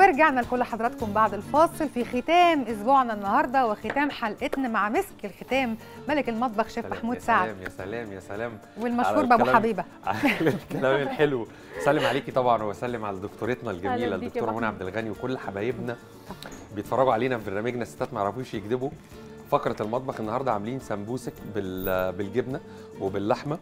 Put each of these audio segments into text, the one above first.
ورجعنا لكل حضراتكم بعد الفاصل في ختام اسبوعنا النهارده وختام حلقتنا مع مسك الختام ملك المطبخ شيف سلام، محمود يا سعد سلام يا سلام يا سلام والمشهور على بابو الكلام- حبيبه على الكلام الحلو سلم عليكي طبعا وسلم على دكتورتنا أهلا الجميله بيك يا الدكتوره منى محمود. عبد الغني وكل حبايبنا بيتفرجوا علينا في برنامجنا الستات ما يعرفوش يكذبوا فقره المطبخ النهارده عاملين سمبوسك بال- بالجبنه وباللحمه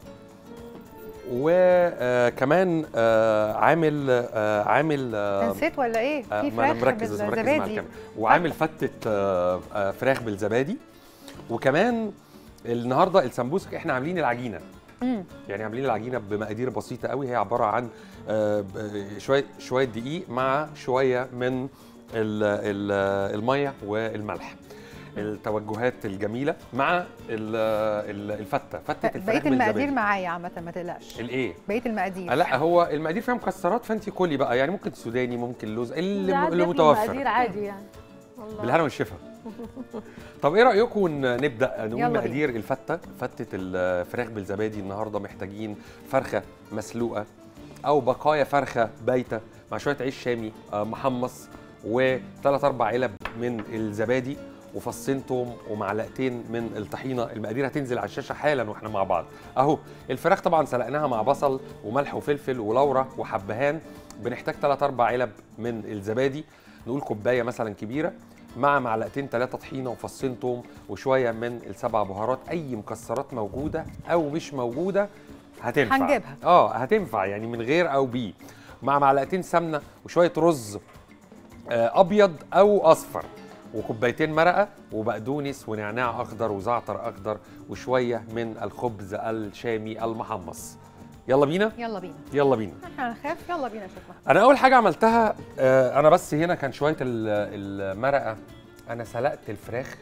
وكمان عامل آه، عامل آه، نسيت ولا ايه آه، في ما انا فراخ مركز بس مركز مع بالزبادي الكاميرا وعامل فتة آه، آه، فراخ بالزبادي وكمان النهارده السمبوسك احنا عاملين العجينه مم. يعني عاملين العجينه بمقادير بسيطه قوي هي عباره عن آه، ب- شويه شويه دقيق مع شويه من ال- ال- الميه والملح التوجهات الجميله مع ال- ال- الفته فته الفراخ بقيه المقادير بالزبادي. معايا عامه ما تقلقش الايه بقيه المقادير آه، لا هو المقادير فيها مكسرات فانت كلي بقى يعني ممكن سوداني ممكن لوز اللي, ساعات اللي بياكلوا متوفر مقادير عادي يعني والله بالهنا والشفا طب ايه رايكم ن- نبدا يلا نقول بينا. مقادير الفته فته الفراخ بالزبادي النهارده محتاجين فرخه مسلوقه او بقايا فرخه بايته مع شويه عيش شامي آه، محمص وثلاث اربع علب من الزبادي وفصين توم ومعلقتين من الطحينه المقادير هتنزل على الشاشه حالا واحنا مع بعض اهو الفراخ طبعا سلقناها مع بصل وملح وفلفل ولورا وحبهان بنحتاج 3 4 علب من الزبادي نقول كوبايه مثلا كبيره مع معلقتين ثلاثه طحينه وفصين توم وشويه من السبع بهارات اي مكسرات موجوده او مش موجوده هتنفع هنجيبها. اه هتنفع يعني من غير او بيه مع معلقتين سمنه وشويه رز آه، ابيض او اصفر وكوبايتين مرقه وبقدونس ونعناع اخضر وزعتر اخضر وشويه من الخبز الشامي المحمص يلا بينا يلا بينا يلا بينا احنا هنخاف يلا بينا شوف انا اول حاجه عملتها آه، انا بس هنا كان شويه ال- المرقه انا سلقت الفراخ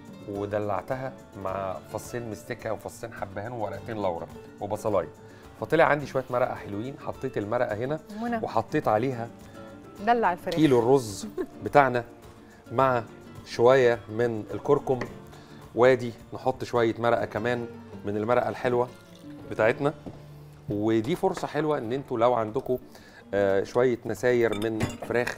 ودلعتها مع فصين مستكه وفصين حبهان وورقتين لورا وبصلايه فطلع عندي شويه مرقه حلوين حطيت المرقه هنا منى وحطيت عليها دلع الفراخ كيلو الرز بتاعنا مع شويه من الكركم وادي نحط شويه مرقه كمان من المرقه الحلوه بتاعتنا ودي فرصه حلوه ان انتوا لو عندكم آه، شويه نساير من فراخ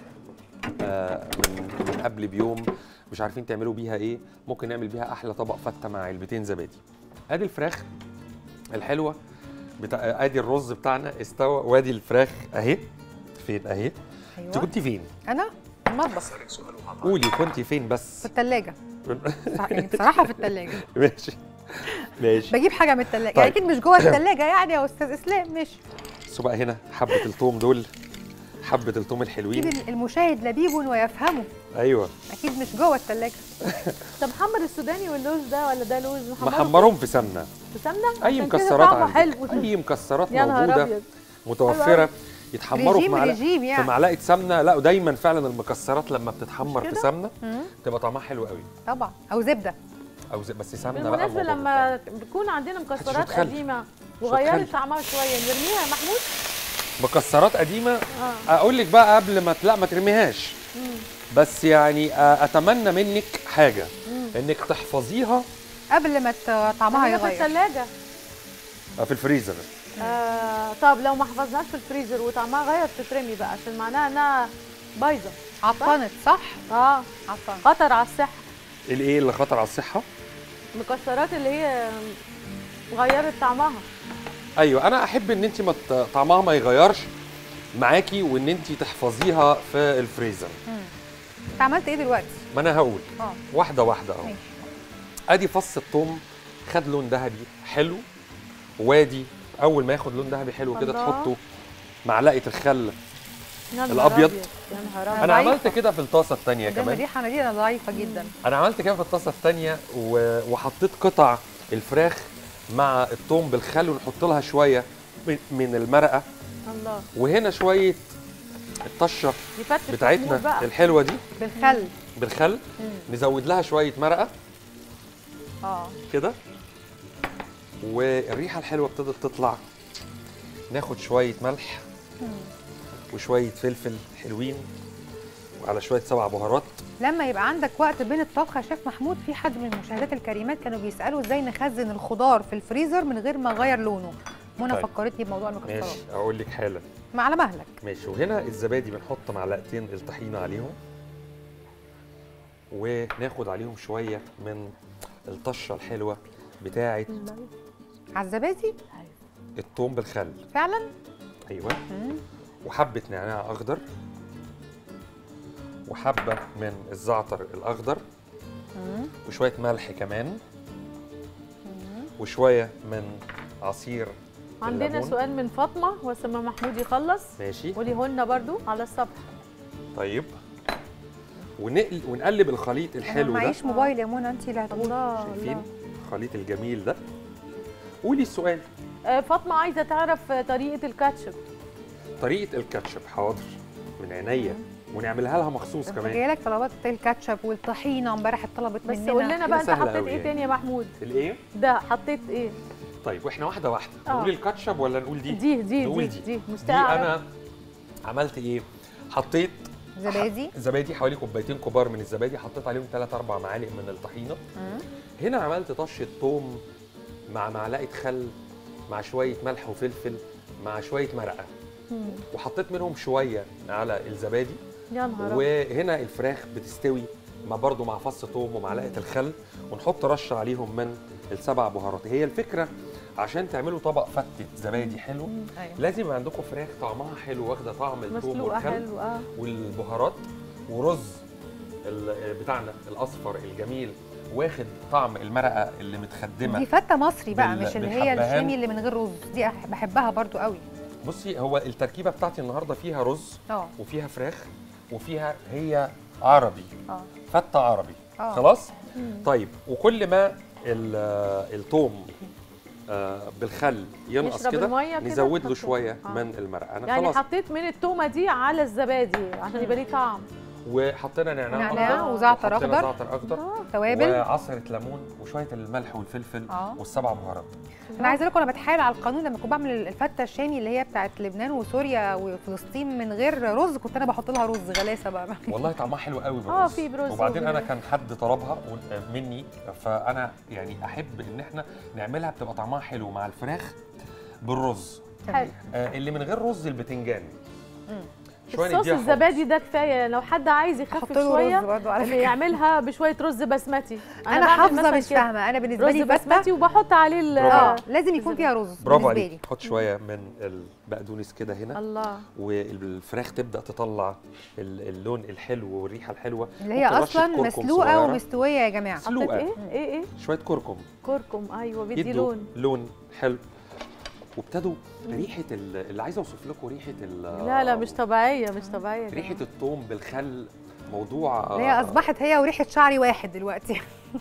آه، من من قبل بيوم مش عارفين تعملوا بيها ايه ممكن نعمل بيها احلى طبق فته مع علبتين زبادي ادي الفراخ الحلوه بتاع ادي الرز بتاعنا استوى وادي الفراخ اهي فين اهي انت ايوه كنت فين انا في المطبخ قولي كنت فين بس في الثلاجه يعني بصراحه في الثلاجه ماشي ماشي بجيب حاجه من الثلاجه طيب. يعني اكيد مش جوه الثلاجه يعني يا استاذ اسلام ماشي بصوا بقى هنا حبه الثوم دول حبه الثوم الحلوين اكيد المشاهد لبيب ويفهمه ايوه اكيد مش جوه الثلاجه طب حمر السوداني واللوز ده ولا ده لوز محمره محمرهم في سمنه في سمنه اي عشان كده مكسرات طعمه عندك حلو اي مكسرات يا نهار موجوده ابيض متوفره يتحمروا في رجيم معلقه رجيم في يعني معلقه سمنه لا ودايما فعلا المكسرات لما بتتحمر مش في كده؟ سمنه مم. تبقى طعمها حلو قوي طبعا او زبده او زي بس سمنه بقى بالمناسبه الموضوع لما بيكون عندنا مكسرات خل. قديمه خل. وغيرت طعمها شويه نرميها يا محمود مكسرات قديمه اه اقول لك بقى قبل ما لا ما ترميهاش بس يعني آه، اتمنى منك حاجه انك تحفظيها قبل ما ت- طعمها هي في يغير الثلاجه آه، في الفريزر آه طب لو ما حفظناش في الفريزر وطعمها غير تترمي بقى عشان معناها انها بايظه عطنت صح اه عطنت خطر على الصحه الايه اللي خطر على الصحه المكسرات اللي هي غيرت طعمها ايوه انا احب ان انت ما ت- طعمها ما يغيرش معاكي وان انت تحفظيها في الفريزر انت عملت ايه دلوقتي ما انا هقول اه واحده واحده اهو ماشي ادي فص الثوم خد لون ذهبي حلو وادي اول ما ياخد لون ذهبي حلو كده الله. تحطه معلقه الخل يا نهار الأبيض. يا نهار ابيض انا ضعيفة. عملت كده في الطاسه الثانيه قدام كمان الريحه دي انا ضعيفه جدا انا عملت كده في الطاسه الثانيه و... وحطيت قطع الفراخ مع الثوم بالخل ونحط لها شويه من- من المرقه الله وهنا شويه الطشه دي فتة محمود بتاعتنا بقى الحلوه دي بالخل بالخل مم. نزود لها شويه مرقه اه كده والريحه الحلوه ابتدت تطلع ناخد شويه ملح وشويه فلفل حلوين وعلى شويه سبع بهارات لما يبقى عندك وقت بين الطبخ يا شيف محمود في حد من المشاهدات الكريمات كانوا بيسالوا ازاي نخزن الخضار في الفريزر من غير ما اغير لونه منى طيب. فكرتني بموضوع المكسرات ماشي اقول لك حالا ما على مهلك ماشي وهنا الزبادي بنحط معلقتين الطحينه عليهم وناخد عليهم شويه من الطشه الحلوه بتاعه على الزبادي الثوم بالخل فعلا ايوه مم. وحبه نعناع اخضر وحبه من الزعتر الاخضر مم. وشويه ملح كمان مم. وشويه من عصير عندنا الليمون. سؤال من فاطمه وسما محمود يخلص ماشي قوليهولنا برضو على الصبح طيب ونقل ونقلب الخليط انا الحلو ده معيش موبايل يا منى انت اللي هتقولي الله شايفين الله الخليط الجميل ده قولي السؤال آه، فاطمه عايزه تعرف آه، طريقه الكاتشب طريقه الكاتشب حاضر من عينيا ونعملها لها مخصوص انت كمان جايلك طلبات الكاتشب والطحينه امبارح اتطلبت بس مننا قول لنا بقى انت سهلة حطيت أوي ايه يعني. تاني يا محمود الايه ده حطيت ايه طيب واحنا واحده واحده آه. نقول الكاتشب ولا نقول دي دي دي نقول دي دي. دي دي مستعجل انا عملت ايه حطيت زبادي زبادي حوالي كوبايتين كبار من الزبادي حطيت عليهم 3 4 معالق من الطحينه مم. هنا عملت طشه ثوم مع معلقه خل مع شويه ملح وفلفل مع شويه مرقه مم. وحطيت منهم شويه على الزبادي يا نهار أبيض. وهنا الفراخ بتستوي مع برضو مع فص ثوم ومعلقه الخل ونحط رشه عليهم من السبع بهارات هي الفكره عشان تعملوا طبق فتة زبادي حلو ايوه لازم يبقى عندكم فراخ طعمها حلو واخده طعم الثوم مسلوقه والخل حلو اه والبهارات ورز ال- بتاعنا الاصفر الجميل واخد طعم المرقه اللي متخدمه دي فته مصري بقى بال- مش اللي هي بالحبهان. الشامي اللي من غير رز دي أح- بحبها برضو قوي بصي هو التركيبه بتاعتي النهارده فيها رز اه وفيها فراخ وفيها هي عربي اه فته عربي آه. خلاص مم. طيب وكل ما ال- الثوم آه، بالخل ينقص يشرب كده المية كده نزود له تحطه. شويه آه. من المرقه انا يعني خلاص حطيت من التومه دي على الزبادي عشان يبقى ليه طعم وحطينا نعناع نعناع أخضر، وزعتر وحطينا أخضر. زعتر اخضر توابل وعصره ليمون وشويه الملح والفلفل آه. والسبع بهارات انا عايزه اقول لكم انا بتحايل على القانون لما كنت بعمل الفته الشامي اللي هي بتاعت لبنان وسوريا وفلسطين من غير رز كنت انا بحط لها رز غلاسه بقى والله طعمها حلو قوي بالرز آه، في برز وبعدين انا وبرز. كان حد طلبها و- مني فانا يعني احب ان احنا نعملها بتبقى طعمها حلو مع الفراخ بالرز حلو آه اللي من غير رز البتنجان مم. شويه الصوص نديها الزبادي ده كفايه لو حد عايز احط يخفف له رز شويه برضو على اللي فكره يعملها بشويه رز بسمتي انا بعمل حافظه مثلاً مش كده فاهمه انا بالنسبه رز لي بسمتي فته وبحط عليه ال- برافو اه عليك. لازم يكون فيها رز برافو بالنسبه عليك لي حط شويه من البقدونس كده هنا الله والفراخ تبدا تطلع ال- اللون الحلو والريحه الحلوه اللي هي ممكن رشة اصلا كركم مسلوقه صغيرة. ومستويه يا جماعه حطيت مسلوقة. ايه ايه ايه شويه كركم كركم ايوه بيدي يدوا لون لون حلو وابتدوا ريحه ال- اللي عايز اوصف لكم ريحه ال- لا لا مش طبيعيه مش طبيعيه يا ريحه جماعة. الثوم بالخل موضوع اللي هي اصبحت هي وريحه شعري واحد دلوقتي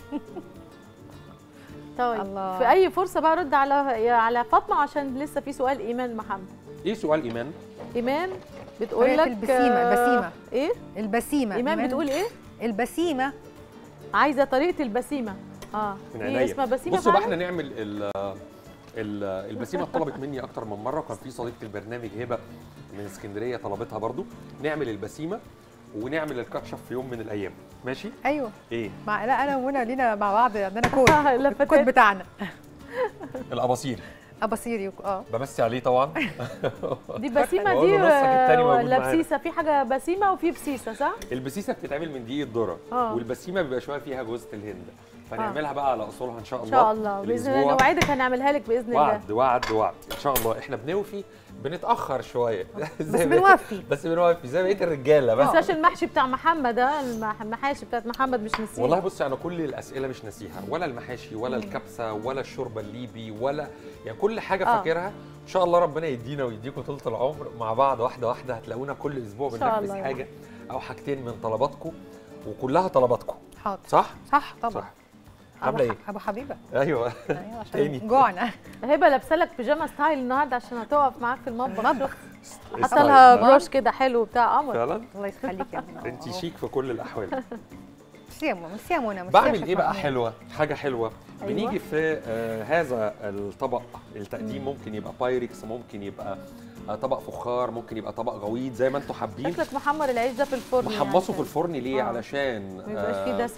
طيب الله. في اي فرصه بقى رد على على فاطمه عشان لسه في سؤال ايمان محمد ايه سؤال ايمان ايمان بتقول طريقة لك البسيمة، آه، البسيمة. ايه البسيمه ايمان بتقول ايه البسيمه عايزه طريقه البسيمه اه من في عينيا اسمها بسيمه بصوا بقى فعلا؟ احنا نعمل ال ال- البسيمه طلبت مني اكتر من مره وكان في صديقه البرنامج هبه من اسكندريه طلبتها برضو نعمل البسيمه ونعمل الكاتشب في يوم من الايام ماشي ايوه ايه مع لا انا ومنى لينا مع بعض عندنا كود الكود لفتات بتاعنا الاباصير اباصيري اه بمسي عليه طبعا دي بسيمه بقول دي له نصك التاني آه، موجود ولا معانا. بسيسه في حاجه بسيمه وفي بسيسه صح البسيسه بتتعمل من دقيق الذره آه. والبسيمه بيبقى شويه فيها جوزة الهند فنعملها بقى على اصولها ان شاء الله ان شاء الله باذن الله الأسبوع. نوعدك هنعملها لك باذن الله وعد وعد وعد ان شاء الله احنا بنوفي بنتاخر شويه بس زي بقية- بنوفي بس بنوفي زي بقيه الرجاله بس بقى عشان المحشي بتاع محمد ده المح- المحاشي بتاعت محمد مش نسيها والله بصي انا كل الاسئله مش ناسيها ولا المحاشي ولا الكبسه ولا الشوربه الليبي ولا يعني كل حاجه آه. فاكرها ان شاء الله ربنا يدينا ويديكم طولة العمر مع بعض واحده واحده هتلاقونا كل اسبوع إن شاء بننفذ الله. حاجه او حاجتين من طلباتكم وكلها طلباتكم حاضر صح صح طبعا صح أبو عامله ح- ايه ابو حبيبه ايوه ايوه تاني. عشان جوعنا هبه لابسه لك بيجاما ستايل النهارده عشان هتقف معاك في المطبخ المطبخ حاطه ستايل. لها بروش كده حلو بتاع قمر فعلا الله يخليك يا منى انت شيك في كل الاحوال ميرسي يا منى ميرسي يا منى ميرسي يا بعمل شيخ ايه بقى محمود. حلوه حاجه حلوه أيوة. بنيجي في آه هذا الطبق التقديم ممكن يبقى بايركس ممكن يبقى آه طبق فخار ممكن يبقى طبق غويط زي ما انتم حابين شكلك محمر العيش ده في الفرن محمصه في يعني الفرن ليه آه. علشان ما يبقاش فيه آه، دسم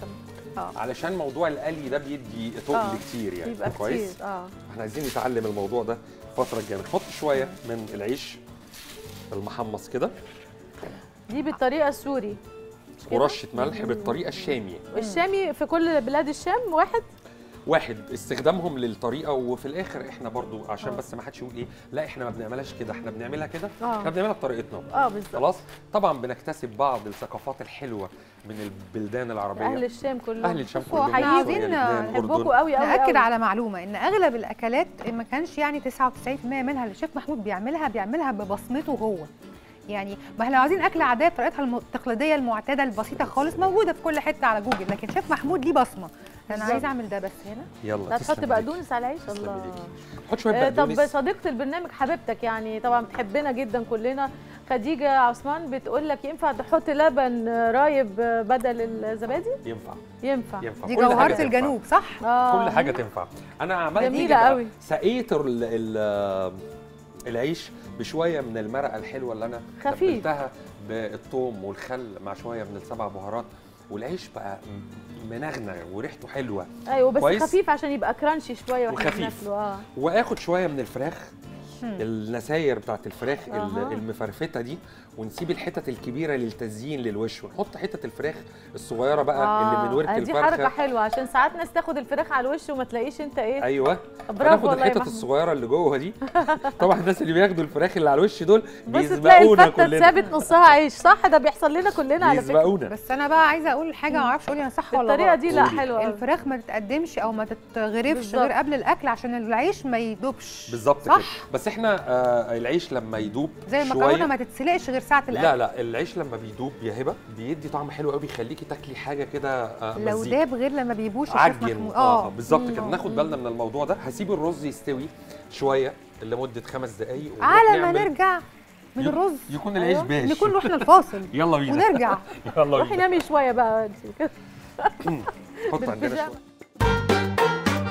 علشان موضوع القلي ده بيدي تقل آه. كتير يعني يبقى كويس كتير اه احنا عايزين نتعلم الموضوع ده الفتره الجايه نحط شويه من العيش المحمص كده دي بالطريقه السوري كده؟ ورشه ملح بالطريقه الشامي الشامي في كل بلاد الشام واحد واحد استخدامهم للطريقه وفي الاخر احنا برضو عشان آه. بس ما حدش يقول ايه لا احنا ما بنعملهاش كده احنا بنعملها كده آه. احنا بنعملها بطريقتنا اه بالظبط خلاص طبعا بنكتسب بعض الثقافات الحلوه من البلدان العربيه اهل الشام كلهم اهل الشام بصوا، كلهم إحنا سوريا، عايزين لبنان، بحبكم اردن قوي قوي ناكد قوي. على معلومه ان اغلب الاكلات ما كانش يعني 99% منها اللي الشيف محمود بيعملها بيعملها ببصمته هو يعني ما احنا لو عايزين اكله عاديه بطريقتها الم- التقليديه المعتاده البسيطه خالص موجوده في كل حته على جوجل لكن شيف محمود ليه بصمه انا بالظبط. عايزه اعمل ده بس هنا يلا هتحط تسلم بقدونس على العيش تسلم الله ايديكي. حط شويه آه، طب بقدونس صديقه البرنامج حبيبتك يعني طبعا بتحبنا جدا كلنا خديجه عثمان بتقول لك ينفع تحط لبن رايب بدل الزبادي ينفع ينفع ينفع دي كل حاجة جوهره تنفع. الجنوب صح آه. كل حاجه تنفع انا عملت إيه جميلة بقى؟ قوي. سقيت ال ال العيش بشويه من المرقه الحلوه اللي انا خفيف. تبلتها بالثوم والخل مع شويه من السبع بهارات والعيش بقى م- منغنغ وريحته حلوه ايوه بس كويس. خفيف عشان يبقى كرانشي شويه واحنا وخفيف. بناكله اه واخد شويه من الفراخ مم. النساير بتاعت الفراخ ال- أها. المفرفته دي ونسيب الحتت الكبيره للتزيين للوش ونحط حته الفراخ الصغيره بقى اللي من ورك آه، دي حركه الفرخه حلوه عشان ساعات ناس تاخد الفراخ على الوش وما تلاقيش انت ايه ايوه برافو فناخد والله يا الحتت محمود. الصغيره اللي جوه دي طبعا الناس اللي بياخدوا الفراخ اللي على الوش دول بص تلاقي بيسبقونا الفته كلنا اتثابت نصها عيش صح ده بيحصل لنا كلنا على فكره بيسبقونا بس انا بقى عايزه اقول حاجه ما اعرفش قولي انا صح ولا بالطريقه غلط دي لا قولي. حلوه أوي. الفراخ ما تتقدمش او ما تتغرفش بالظبط. غير قبل الاكل عشان العيش ما يدوبش بالظبط صح؟ كده بس احنا آه العيش لما يدوب زي شويه المكرونه ما تتسلقش غير ساعه الاكل لا لا العيش لما بيدوب يا هبه بيدي طعم حلو قوي بيخليكي تاكلي حاجه كده آه لو مزيكا. داب غير لما بيبوش يا شيف عجن محمود اه بالظبط كده مم. ناخد بالنا من الموضوع ده هسيب الرز يستوي شويه لمده خمس دقائق ونروح على ما نعمل- نرجع من يك- الرز يكون العيش أيوة. باش نكون رحنا الفاصل يلا بينا ونرجع يلا روحي بينا نامي شويه بقى انت كده حط عندنا بالبيجامة. شويه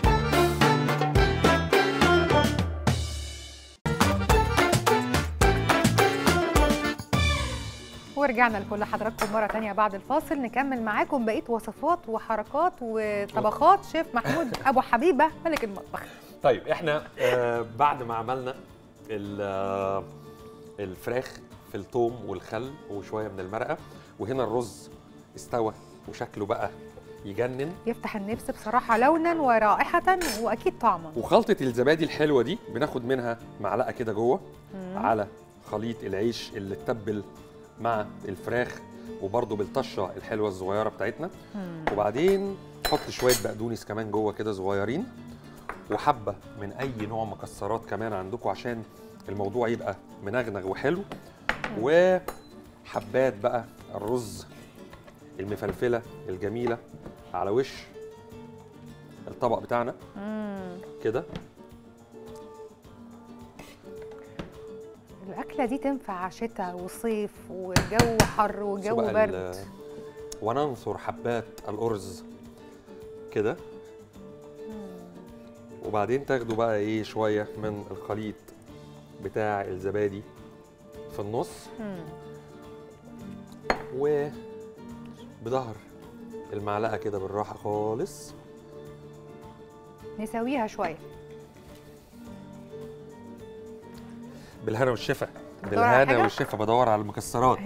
ورجعنا لكل حضراتكم مرة تانية بعد الفاصل نكمل معاكم بقية وصفات وحركات وطبخات شيف محمود أبو حبيبة ملك المطبخ طيب احنا آه بعد ما عملنا ال- آه، الفراخ في الثوم والخل وشويه من المرقه وهنا الرز استوى وشكله بقى يجنن يفتح النفس بصراحة لونا ورائحة وأكيد طعما وخلطه الزبادي الحلوه دي بناخد منها معلقه كده جوه على خليط العيش اللي اتبل مع الفراخ وبرده بالطشه الحلوه الصغيره بتاعتنا وبعدين نحط شويه بقدونس كمان جوه كده صغيرين وحبه من اي نوع مكسرات كمان عندكم عشان الموضوع يبقى منغنغ وحلو وحبات بقى الرز المفلفله الجميله على وش الطبق بتاعنا مم. كده الأكلة دي تنفع شتاء وصيف والجو حر والجو بقى برد ال- وننثر حبات الأرز كده وبعدين تاخدوا بقى ايه شوية من الخليط بتاع الزبادي في النص مم. وبظهر المعلقة كده بالراحة خالص نسويها شوية بالهنا والشفا بتدور على بالهنا حاجة؟ والشفا بدور على المكسرات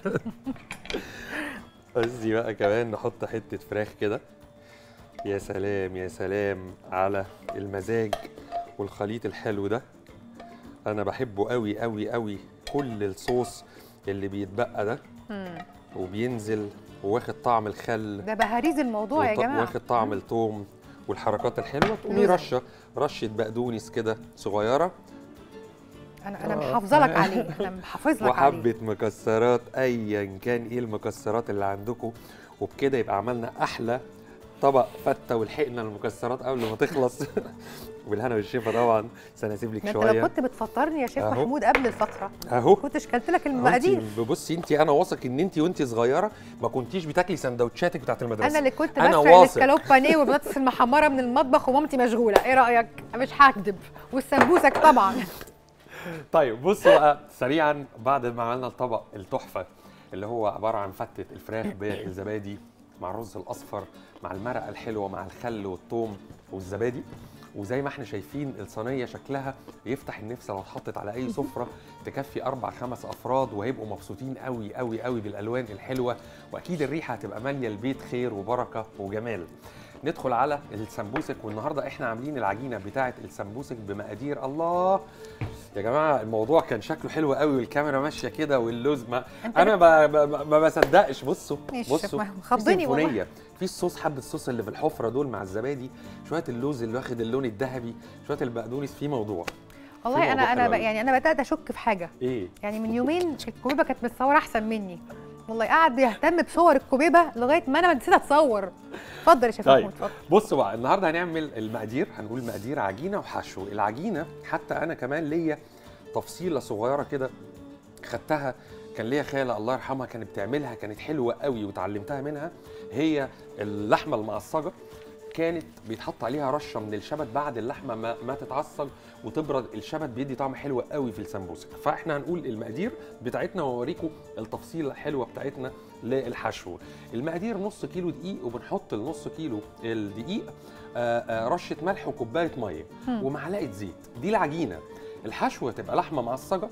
بس دي بقى كمان نحط حتة فراخ كده يا سلام يا سلام على المزاج والخليط الحلو ده انا بحبه قوي قوي قوي كل الصوص اللي بيتبقى ده مم. وبينزل واخد طعم الخل ده بهاريز الموضوع يا وط- جماعة واخد طعم الثوم والحركات الحلوه تقومي لوزة. رشه رشه بقدونس كده صغيره أنا أنا آه. محافظة لك عليه أنا محافظ لك عليه وحبه مكسرات ايا كان ايه المكسرات اللي عندكم وبكده يبقى عملنا احلى طبق فته ولحقنا المكسرات قبل ما تخلص بالهنا والشفا طبعا بس انا هسيب لك ده انت لو شويه كنت بتفطرني يا شيف أهو. محمود قبل الفقره اهو كنتش كلت لك انت المقادير بصي انت انا واثق ان انت وانت صغيره ما كنتيش بتاكلي سندوتشاتك بتاعت المدرسه انا اللي كنت أنا بسرق واثق. الاسكالوب بانيه والبطاطس المحمره من المطبخ ومامتي مشغوله ايه رايك مش هكدب والسمبوسك طبعا طيب بصوا بقى سريعا بعد ما عملنا الطبق التحفه اللي هو عباره عن فتة الفراخ بالزبادي مع الرز الاصفر مع المرقه الحلوه مع الخل والثوم والزبادي وزي ما احنا شايفين الصينيه شكلها يفتح النفس لو اتحطت على اي سفره تكفي اربع خمس افراد وهيبقوا مبسوطين قوي قوي قوي بالالوان الحلوه واكيد الريحه هتبقى ماليه البيت خير وبركه وجمال ندخل على السمبوسك والنهارده احنا عاملين العجينه بتاعه السمبوسك بمقادير الله يا جماعه الموضوع كان شكله حلو قوي والكاميرا ماشيه كده واللوز ما أنت انا ما, ما, ما- ما بصدقش بصوا ماشي، بصوا ما- في خضني والله. سيمفونية. في الصوص حبه الصوص اللي في الحفره دول مع الزبادي شويه اللوز اللي واخد اللون الذهبي شويه البقدونس في موضوع والله موضوع انا انا حلو ب- أوي. يعني انا بدات اشك في حاجه ايه يعني من يومين الكوبيبه كانت متصوره احسن مني والله قعد يهتم بصور الكوبيبه لغايه ما انا نسيت اتصور اتفضل يا شيخ طيب. محمود اتفضل بصوا بقى النهارده هنعمل المقادير هنقول مقادير عجينه وحشو العجينه حتى انا كمان ليا تفصيله صغيره كده خدتها كان ليا خاله الله يرحمها كانت بتعملها كانت حلوه قوي وتعلمتها منها هي اللحمه المعصجه كانت بيتحط عليها رشه من الشبت بعد اللحمه ما, ما تتعصج وتبرد الشبت بيدي طعم حلو قوي في السمبوسه فاحنا هنقول المقادير بتاعتنا واوريكم التفصيله الحلوه بتاعتنا للحشو المقادير نص كيلو دقيق وبنحط النص كيلو الدقيق آه، آه، رشه ملح وكوبايه ميه مم. ومعلقه زيت دي العجينه الحشو تبقى لحمه معصجه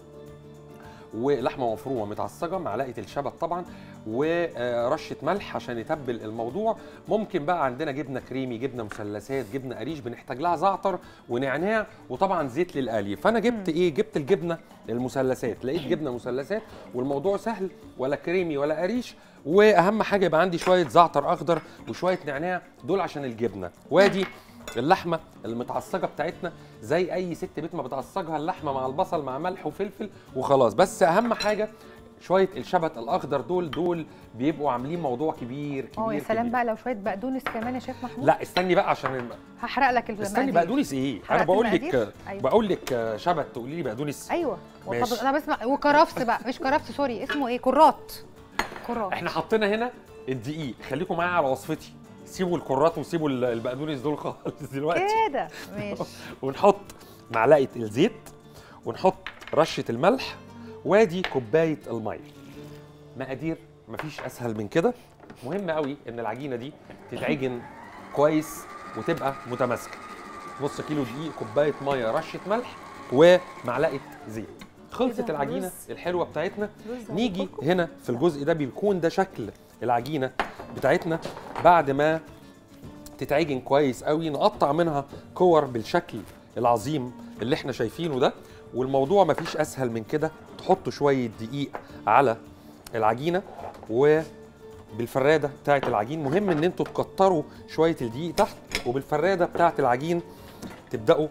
ولحمه مفرومه متعصجه معلقه الشبت طبعا ورشه ملح عشان يتبل الموضوع ممكن بقى عندنا جبنه كريمي جبنه مثلثات جبنه قريش بنحتاج لها زعتر ونعناع وطبعا زيت للقلي فانا جبت ايه جبت الجبنه المثلثات لقيت جبنه مثلثات والموضوع سهل ولا كريمي ولا قريش واهم حاجه يبقى عندي شويه زعتر اخضر وشويه نعناع دول عشان الجبنه وادي اللحمه المتعصجه بتاعتنا زي اي ست بيت ما بتعصجها اللحمه مع البصل مع ملح وفلفل وخلاص بس اهم حاجه شويه الشبت الاخضر دول دول بيبقوا عاملين موضوع كبير كبير اه يا سلام كبير. بقى لو شويه بقدونس كمان يا شيخ محمود لا استني بقى عشان الم- هحرق لك المقادير استني بقدونس ايه انا حرقت بقول لك المقادير؟ أيوة. بقول لك شبت تقولي لي بقدونس ايوه ماشي. وطب انا بسمع وكرفس بقى مش كرفس سوري اسمه ايه كرات كرات احنا حطينا هنا الدقيق خليكم معايا على وصفتي سيبوا الكرات وسيبوا ال- البقدونس دول خالص دلوقتي كده ماشي ونحط معلقه الزيت ونحط رشه الملح وادي كوبايه الميه مقادير مفيش اسهل من كده مهم قوي ان العجينه دي تتعجن كويس وتبقى متماسكه نص كيلو دقيق كوبايه ميه رشه ملح ومعلقه زيت خلصت كده العجينه رز. الحلوه بتاعتنا رز نيجي هحطلكم. هنا في الجزء ده بيكون ده شكل العجينه بتاعتنا بعد ما تتعجن كويس قوي نقطع منها كور بالشكل العظيم اللي احنا شايفينه ده والموضوع مفيش اسهل من كده تحطوا شويه دقيق على العجينه وبالفراده بتاعه العجين مهم ان انتوا تكتروا شويه الدقيق تحت وبالفراده بتاعه العجين تبداوا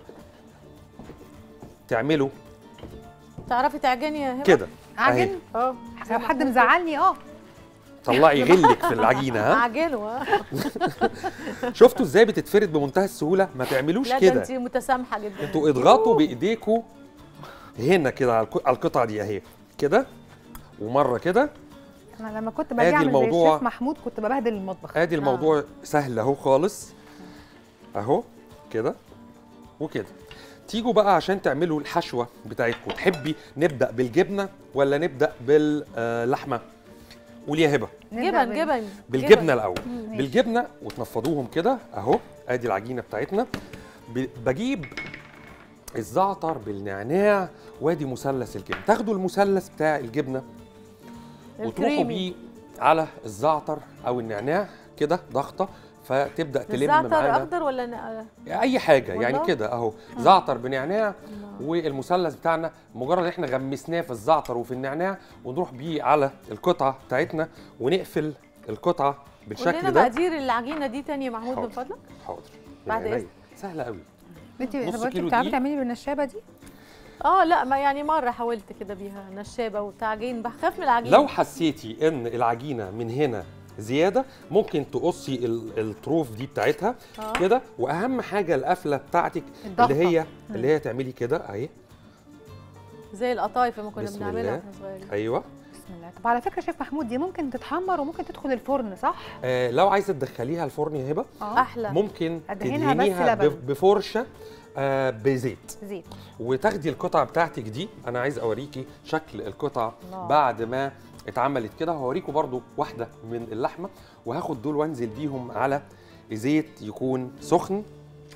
تعملوا تعرفي تعجني يا هبه كده عجن اه لو حد مزعلني اه طلعي غلك في العجينه ها اعجنه اه شفتوا ازاي بتتفرد بمنتهى السهوله ما تعملوش لا ده كده انت متسامحه جدا انتوا اضغطوا بايديكم هنا كده على الك- على القطعه دي اهي كده ومره كده انا لما كنت آدي باجي اعمل زي الموضوع. الشيف محمود كنت ببهدل المطبخ ادي الموضوع سهل اهو خالص اهو كده وكده تيجوا بقى عشان تعملوا الحشوه بتاعتكم تحبي نبدا بالجبنه ولا نبدا باللحمه قولي يا هبه نبدأ جبن بال- جبن بالجبنه الاول ماشي. بالجبنه وتنفضوهم كده اهو ادي العجينه بتاعتنا ب- بجيب الزعتر بالنعناع وادي مثلث الجبنه تاخدوا المثلث بتاع الجبنه وتروحوا الكريمي. بيه على الزعتر او النعناع كده ضغطه فتبدا تلم الزعتر معانا اخضر ولا ن- اي حاجه يعني والله؟ كده اهو زعتر بنعناع والمثلث بتاعنا مجرد احنا غمسناه في الزعتر وفي النعناع ونروح بيه على القطعه بتاعتنا ونقفل القطعه قول بالشكل لنا ده مقادير العجينه دي تاني يا محمود من حاضر. فضلك حاضر بعد يعني إذنك. سهله قوي انت نص طب انت كيلو بتعرفي دقيق. تعملي بالنشابه دي اه لا ما يعني مره حاولت كده بيها نشابه وتعجين بخاف من العجين لو حسيتي ان العجينه من هنا زياده ممكن تقصي ال- الطروف دي بتاعتها آه. كده واهم حاجه القفله بتاعتك الضغطة. اللي هي اللي هي تعملي كده اهي زي القطايف لما كنا بسم بنعملها الله. واحنا صغيرين ايوه بسم الله طب على فكره شيف محمود دي ممكن تتحمر وممكن تدخل الفرن صح آه لو عايزه تدخليها الفرن يا هبه احلى ممكن أدهنها بس تدهنيها لبن. ب- بفرشه آه بزيت زيت وتاخدي القطعه بتاعتك دي انا عايز اوريكي شكل القطعه الله. بعد ما اتعملت كده هوريكم برضو واحده من اللحمه وهاخد دول وانزل بيهم على زيت يكون سخن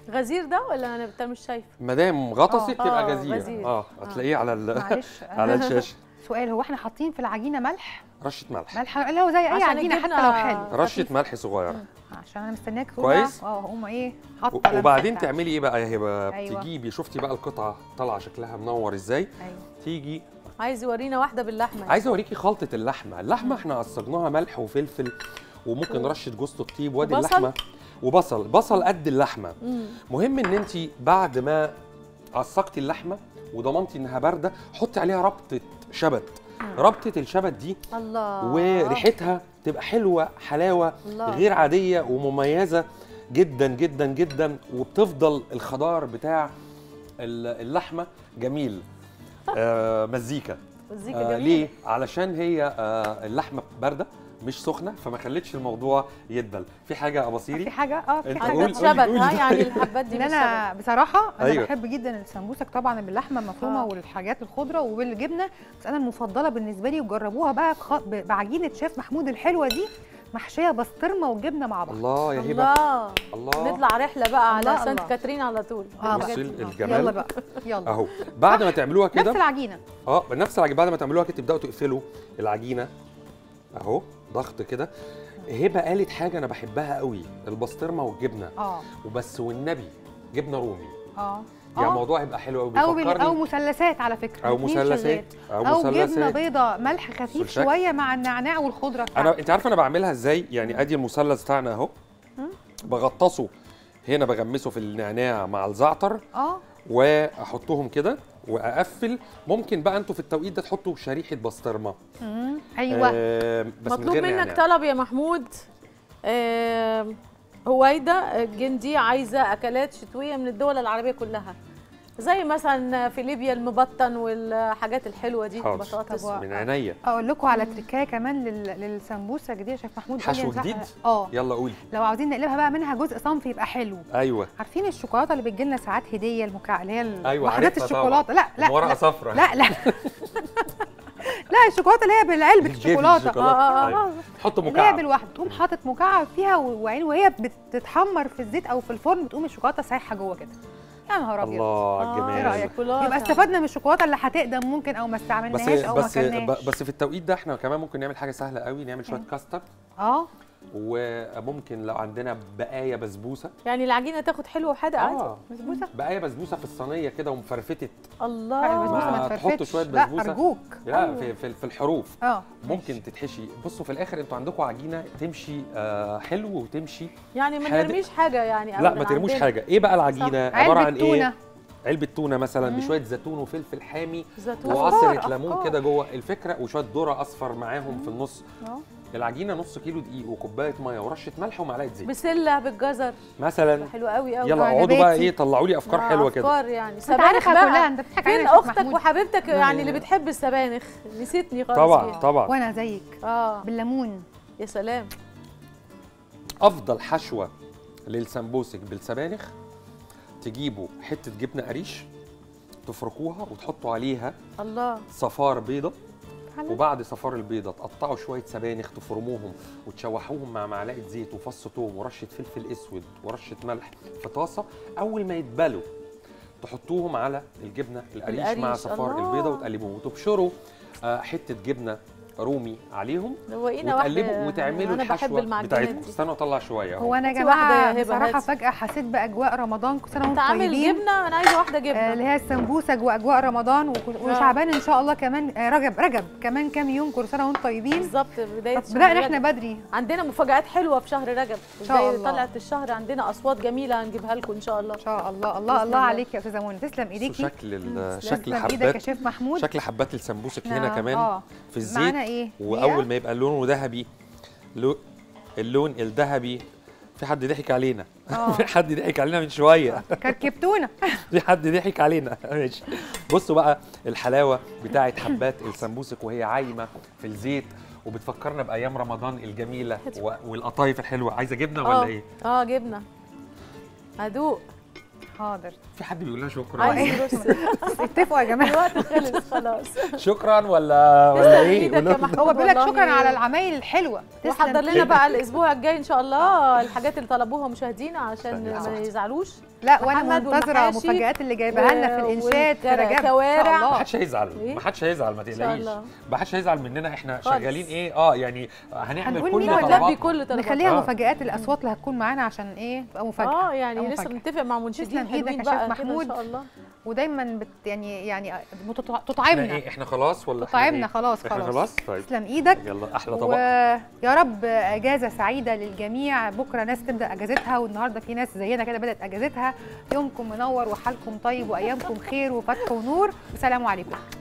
غزير ده ولا انا انت مش شايف مدام غطست آه. تبقى آه، جزيره غزير. اه هتلاقيه على ال- معلش على الشاشه سؤال هو احنا حاطين في العجينه ملح رشه ملح ملح اللي هو زي اي عشان عجينه حتى الجبنة لو حلو رشه خفيفة. ملح صغيره عشان انا مستنياك كويس. اه هقوم ايه و- حاطه لمسة وبعدين بتاعتي. تعملي ايه بقى يا هبه أيوة. تجيبي شفتي بقى القطعه طالعه شكلها منور ازاي ايوه تيجي عايز يورينا واحده باللحمه عايز اوريكي خلطه اللحمه اللحمه احنا عصجناها ملح وفلفل وممكن رشه جوز الطيب وادي وبصل. اللحمه وبصل بصل قد اللحمه مم. مهم ان انت بعد ما عصقتي اللحمه وضمنتي انها بارده حطي عليها ربطه شبت ربطه الشبت دي الله وريحتها تبقى حلوه حلاوه الله. غير عاديه ومميزه جدا جدا جدا وبتفضل الخضار بتاع ال- اللحمه جميل آه مزيكا مزيكا آه جميله ليه علشان هي آه اللحمه بارده مش سخنه فما خلتش الموضوع يدبل في حاجه في اباصيري حاجه اه في أنت حاجه قول- حاجات قولي- شبت قولي ها طيب. يعني الحبات دي ان مش انا بصراحه انا أيوة. بحب جدا السمبوسك طبعا باللحمه المفرومه آه. والحاجات الخضره وبالجبنه بس انا المفضله بالنسبه لي وجربوها بقى بخ- ب- بعجينه شيف محمود الحلوه دي محشيه بسطرمه وجبنه مع بعض الله يا هبه الله الله نطلع رحله بقى على الله، سانت الله. كاترين على طول اه بصي بقى. الجمال. يلا بقى يلا اهو بعد ما تعملوها نفس كده العجينه اه نفس العجينه بعد ما تعملوها كده تبداوا تقفلوا العجينه اهو ضغط كده هبه قالت حاجه انا بحبها قوي البسطرمه والجبنه اه وبس والنبي جبنه رومي اه يعني آه. الموضوع هيبقى حلو قوي او بال... او بيفكرني مثلثات على فكره او الاتنين مثلثات شغال. او او جبنه مثلثات بيضه ملح خفيف بالشكل. شويه مع النعناع والخضره انا بتاعته انت عارفه انا بعملها ازاي يعني ادي المثلث بتاعنا اهو بغطسه هنا بغمسه في النعناع مع الزعتر اه واحطهم كده واقفل ممكن بقى انتوا في التوقيت ده تحطوا شريحه بسطرمه مم. ايوه آه بس من مطلوب غير منك نعناع. طلب يا محمود آه هويدا الجندي عايزه اكلات شتويه من الدول العربيه كلها زي مثلا في ليبيا المبطن والحاجات الحلوه دي حاضر. بطاطس طب من عينيا اقول لكم على تركايه كمان لل... للسمبوسه الجديده يا شيف محمود قولي حشو أنصح- جديد؟ اه يلا قولي لو عاوزين نقلبها بقى منها جزء صنف يبقى حلو ايوه عارفين الشوكولاته اللي بتجي لنا ساعات هديه المكع اللي هي ال- ايوه وحدات عارفها الشوكولاته لا لا ورقه لا صفراء لا لا لا الشوكولاته اللي هي بالعلبه الجيف الشوكولاته الشوكولاتة. اه اه أيوة. اه حطوا اللي هي مكعب بالواحد تقوم حاطط مكعب فيها و- وعين وهي بتتحمر في الزيت او في الفرن بتقوم الشوكولاته سايحه جوه كده يا نهار ابيض الله على آه، ايه الجمال رايك شوكولاتة. يبقى استفدنا من الشوكولاته اللي هتقدم ممكن او ما بس استعملناهاش او ما بس كلناش بس في التوقيت ده احنا كمان ممكن نعمل حاجه سهله قوي نعمل شويه كاستر اه وممكن لو عندنا بقايا بسبوسه يعني العجينه تاخد حلوه وحادق عادي اه بسبوسه بقايا بسبوسه في الصينيه كده ومفرفتت لا الله البسبوسه ما ما تحطوا تفرفتش شوية لا بسبوسة. ارجوك لا في في, في الحروف اه ممكن تتحشي بصوا في الاخر انتوا عندكم عجينه تمشي آه حلو وتمشي يعني ما حادق. نرميش حاجه يعني لا أبداً ما ترموش عندنا. حاجه ايه بقى العجينه عباره عن علبه تونه ايه علبه تونه مثلا بشويه زيتون وفلفل حامي زيتون وعصره أفكار، ليمون أفكار. كده جوه الفكره وشويه ذره اصفر معاهم في النص آه. العجينه نص كيلو دقيق وكوبايه ميه ورشه ملح ومعلقه زيت بسله بالجزر مثلا حلوه قوي قوي يلا آه، اقعدوا بقى نباتي. ايه طلعوا لي افكار آه، حلوه كده افكار يعني انت سبانخ عارفها بقى كلها انت بتضحك علينا فين يا شيخ اختك محمود. وحبيبتك يعني اللي لا. بتحب السبانخ نسيتني خالص طبعا فيها. طبعا وانا زيك اه بالليمون يا سلام افضل حشوه للسمبوسك بالسبانخ تجيبوا حته جبنه قريش تفركوها وتحطوا عليها الله صفار بيضه حلو. وبعد صفار البيضه تقطعوا شويه سبانخ تفرموهم وتشوحوهم مع معلقه زيت وفص ثوم ورشه فلفل اسود ورشه ملح في طاسه اول ما يتبلوا تحطوهم على الجبنه القريش, مع القريش، صفار الله. البيضه وتقلبوهم وتبشروا آه، حته جبنه رومي عليهم دوقينا وتقلبوا واحده وتعملوا انا بحب الحشوه المعجنات بتاعتكم دي استنوا اطلع شويه هو انا يا هاتي واحدة جماعه يا هبة، بصراحه هاتي. فجاه حسيت باجواء رمضان كل سنه انت وانتم عامل طيبين جبنه انا عايزه واحده آه، اللي جبنه هي السمبوسه واجواء رمضان وك- وشعبان ان شاء الله كمان آه، رجب رجب كمان كام يوم كل سنه وانتم طيبين بالظبط بدايه شهر بدأنا احنا رجب. بدري عندنا مفاجآت حلوه في شهر رجب شاء زي الله. طلعت الشهر عندنا اصوات جميله هنجيبها لكم ان شاء الله ان شاء الله الله بإذن الله الله. عليك يا استاذه منى تسلم بصوا ايديكي شكل ال- تسلم شكل ايدك يا حبات شيف محمود شكل حبات السمبوسك إحنا- هنا كمان اه في الزيت معانا ايه واول ما يبقى لونه ذهبي لو اللون الذهبي في حد ضحك علينا آه. في حد ضحك علينا من شويه كركبتونا في حد ضحك علينا ماشي بصوا بقى الحلاوه بتاعه حبات السمبوسك وهي عايمه في الزيت وبتفكرنا بايام رمضان الجميله و- والقطايف الحلوه عايزه جبنه ولا اه ايه اه جبنه هدوق حاضر في حد بيقول لها شكرا عايز يرص اتفقوا يا جماعه الوقت خلص خلاص شكرا ولا ولا تسلم ايه إيدك يا قولوا لي. محمود هو بيقول لك والله. شكرا على العمايل الحلوه تسلم وحضر لنا إيدك. بقى الاسبوع الجاي ان شاء الله الحاجات اللي طلبوها مشاهدينا عشان استني يا ما صاحبي. يزعلوش لا وانا محمد منتظره والمحاشي مفاجآت اللي جايباها لنا في و- ما الانشاد في رجب والكوارع. ان شاء الله حدش هيزعل إيه؟ ما حدش هيزعل ما شاء تقلقيش الله. ما حدش هيزعل مننا احنا خالص. شغالين ايه اه يعني هنعمل هنقول كل مين لا ولا طلباتنا. نلبي كل طلبات نخليها آه. مفاجآت الاصوات اللي هتكون معانا عشان ايه تبقى مفاجاه اه يعني تبقى لسه مفاجأة. بنتفق مع منشدين تسلم إيدك حلوين يا بقى شيخ كده محمود. ان شاء الله ودايما بت يعني يعني بتطع- احنا تطعمنا ايه احنا خلاص ولا إحنا تطعمنا إيه؟ خلاص احنا خلاص خلاص طيب تسلم ايدك يلا احلى طبق ويا رب اجازه سعيده للجميع بكره ناس تبدا اجازتها والنهارده في ناس زينا كده بدات اجازتها يومكم منور وحالكم طيب وايامكم خير وفتح ونور والسلام عليكم